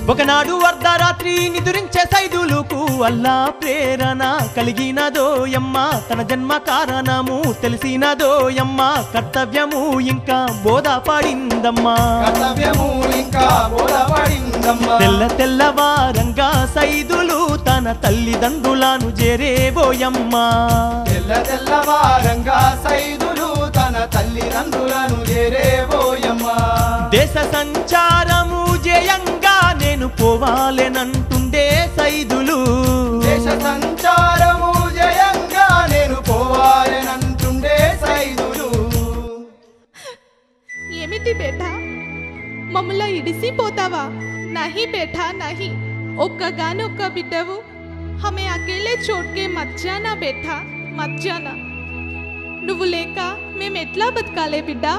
ఒకనాడు అర్ధరాత్రి నిదురించే సైదులుకు అల్లా ప్రేరణ కలిగినదోయమ్మ తన జన్మ కారణము తెలిసినదోయమ్మ కర్తవ్యము ఇంకా బోధపడిందమ్మా కర్తవ్యము ఇంకా బోధపడిందమ్మా తెల్ల తెల్లవారంగా సైదులు తన తల్లిదండ్రులను చేరేబోయమ్మా తెల్ల తెల్లవారంగా సైదులు తన తల్లిదండ్రులను చేరేబోయమ్మా దేశ సంచారము జయంగా నేను పోవాలెనంటుండే సైదులు దేశ సంచారము జయంగా నేను పోవాలనంటుండే సైదులు ఏమిటి బేటా మమ్మల్ని ఇడిసిపోతావా నహి బేటా నహి ఒక్కగానొక్క బిడ్డవు హమే అకేలే చోట్కే మజ్జానా బేటా మజ్జానా నువ్వు లేక మేము ఎట్లా బతకాలే బిడ్డా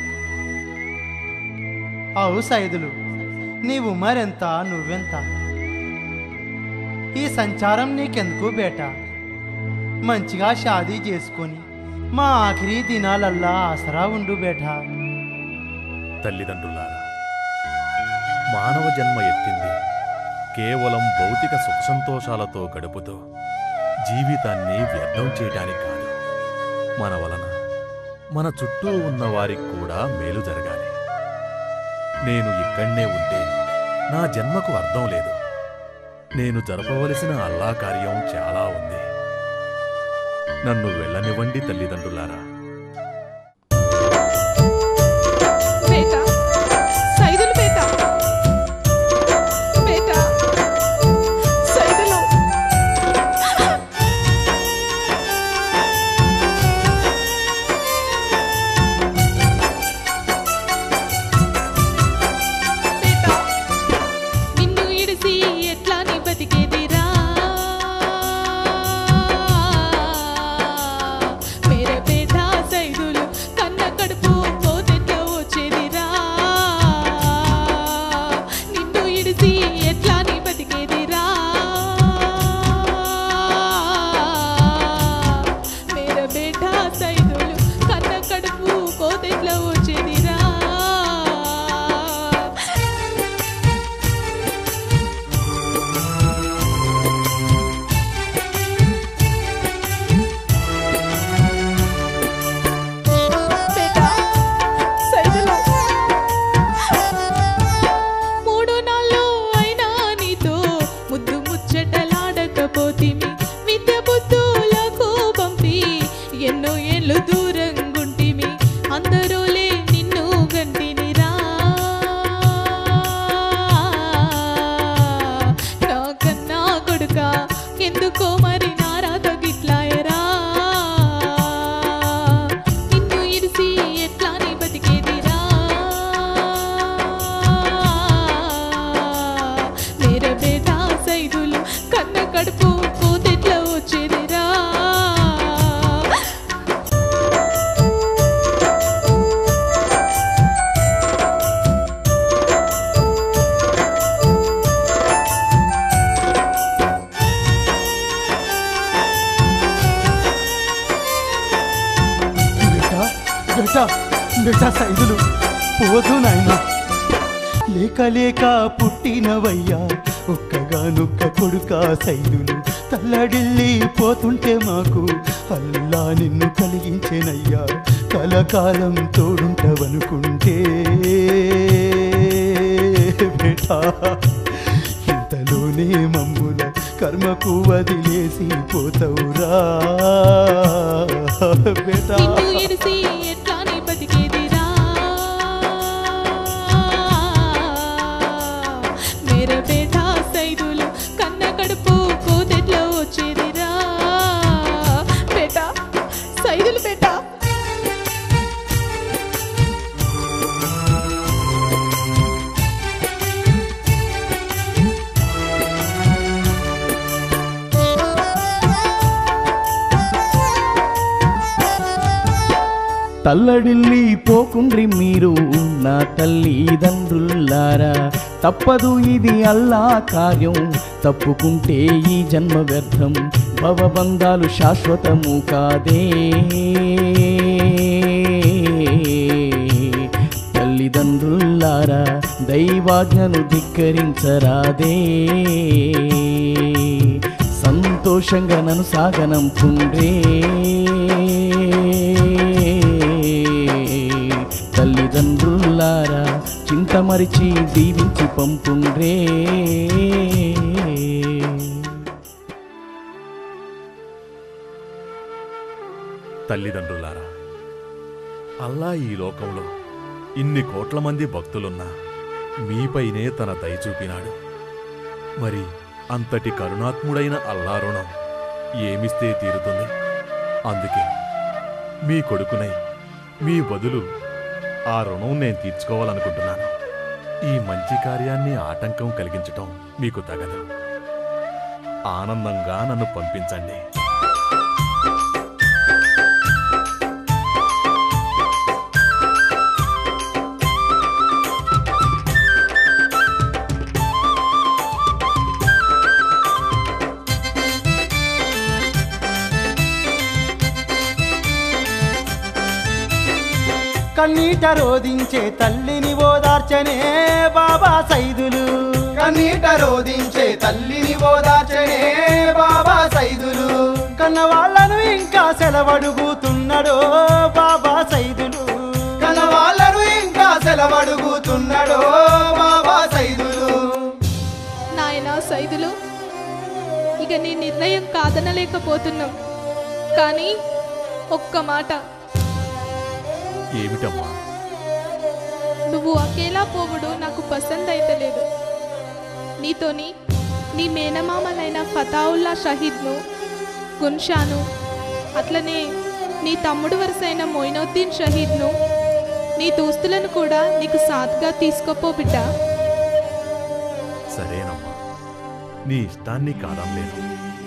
అవు సైదులు నీ ఉమరెంత నువ్వెంత ఈ సంచారం నీకెందుకు బేట మంచిగా షాదీ చేసుకొని మా ఆఖరి దినాలల్లా ఆసరా ఉండు బేటా తల్లిదండ్రులారా మానవ జన్మ ఎత్తింది కేవలం భౌతిక సుఖ సంతోషాలతో గడుపుతూ జీవితాన్ని వ్యర్థం చేయటానికి కాదు మన వలన మన చుట్టూ ఉన్న వారికి కూడా మేలు జరగాలి నేను ఇక్కడనే ఉంటే నా జన్మకు అర్థం లేదు నేను జరపవలసిన అల్లా కార్యం చాలా ఉంది నన్ను వెళ్ళనివ్వండి తల్లిదండ్రులారా బేటా సైదులు బేటా బేటా సైదులు బేటా నిన్ను ఇడిసి ఎట్లా నీ బతికేదిరా మేరే బేటా సైదులు కన్న కడుపు పోతెట్లా వచ్చేదిరా నిన్ను ఇడిసి ఎట్లా నీ బతికేదిరా మేరే బేటా సైదులు కన్న కడుపు పోతెట్లా వచ్చేదిరా బేటా సైదులు మూడు నాళ్ళు అయినా నీతో ముద్దు ముచ్చటలాడకపోతిమి విద్య బుద్ధులకు పంపి ఎన్నో ఏళ్ళు దూరంగుంటిమి అందరూలే నిన్ను గంటినిరా నా కన్నా కొడుక ఎందుకో మరి నారాత గిట్లాయరా నిన్ను ఇడిసి ఎట్లా నీ బతికేదిరా మేరే బేటా సైదులు కన్న కడుపు పోతెట్లా వచ్చేదిరా బేటా బేటా బేటా సైదులు పోదు నాయనా లేక లేక పుట్టినవయ్యా ఒక్కగానొక్క కొడుక సైదులు తల్లడిల్లి పోతుంటే మాకు అల్లా నిన్ను కలిగించేనయ్యా కలకాలం తోడుంటవనుకుంటే బేటా ఇంతలోనే మమ్ముల కర్మకు వదిలేసి పోతవురా బేటా నిన్ను ఇడిసి ఎట్లా నీ బతికేదిరా మేరే బేటా సైదులు కన్న కడుపు కోదెట్లో వచ్చేదిరా బేటా సైదులు బేటా తల్లడిల్లి పోకుండ్రి మీరు నా తల్లిదండ్రులారా తప్పదు ఇది అల్లా కార్యం తప్పుకుంటే ఈ జన్మ వ్యర్థం భవబంధాలు శాశ్వతము కాదే తల్లి తల్లిదండ్రులారా దైవాజ్ఞను ధిక్కరించరాదే సంతోషంగా నన్ను సాగనంపుండ్రే తల్లిదండ్రులారా చింతమరిచి దీవించి పంపుండ్రే తల్లిదండ్రులారా అల్లా ఈ లోకంలో ఇన్ని కోట్ల మంది భక్తులున్నా మీపైనే తన దయ చూపినాడు మరి అంతటి కరుణాత్ముడైన అల్లా రుణం ఏమిస్తే తీరుతుంది అందుకే మీ కొడుకునై మీ బదులు ఆ రుణం నేను తీర్చుకోవాలనుకుంటున్నాను ఈ మంచి కార్యాన్ని ఆటంకం కలిగించటం మీకు తగదు ఆనందంగా నన్ను పంపించండి కన్నీట రోధించే తల్లిని ఓదార్చనే బాబా సైదులు కన్నీట రోధించే తల్లిని ఓదార్చనే బాబా సైదులు కన్న వాళ్ళను ఇంకా సెలవడుగుతున్నాడో బాబా సైదులు కన్న వాళ్ళను ఇంకా సెలవడుగుతున్నాడో బాబా సైదులు నాయనా సైదులు ఇక నీ నిర్ణయం కాదనలేకపోతున్నాం కానీ ఒక్క మాట ఏమిటమ్మా నువ్వు అకేలా పోవుడు నాకు పసంద్ అయితలేదు నీతోని నీ మేనమామలైన ఫతావుల్లా షహీద్ను గున్షాను అట్లనే నీ తమ్ముడు వరుసైన మొయినుద్దీన్ షహీద్ను నీ దోస్తులను కూడా నీకు సాత్గా తీసుకోపో బిడ్డ సరేనమ్మా నీ ఇష్టాన్ని కాదనలేను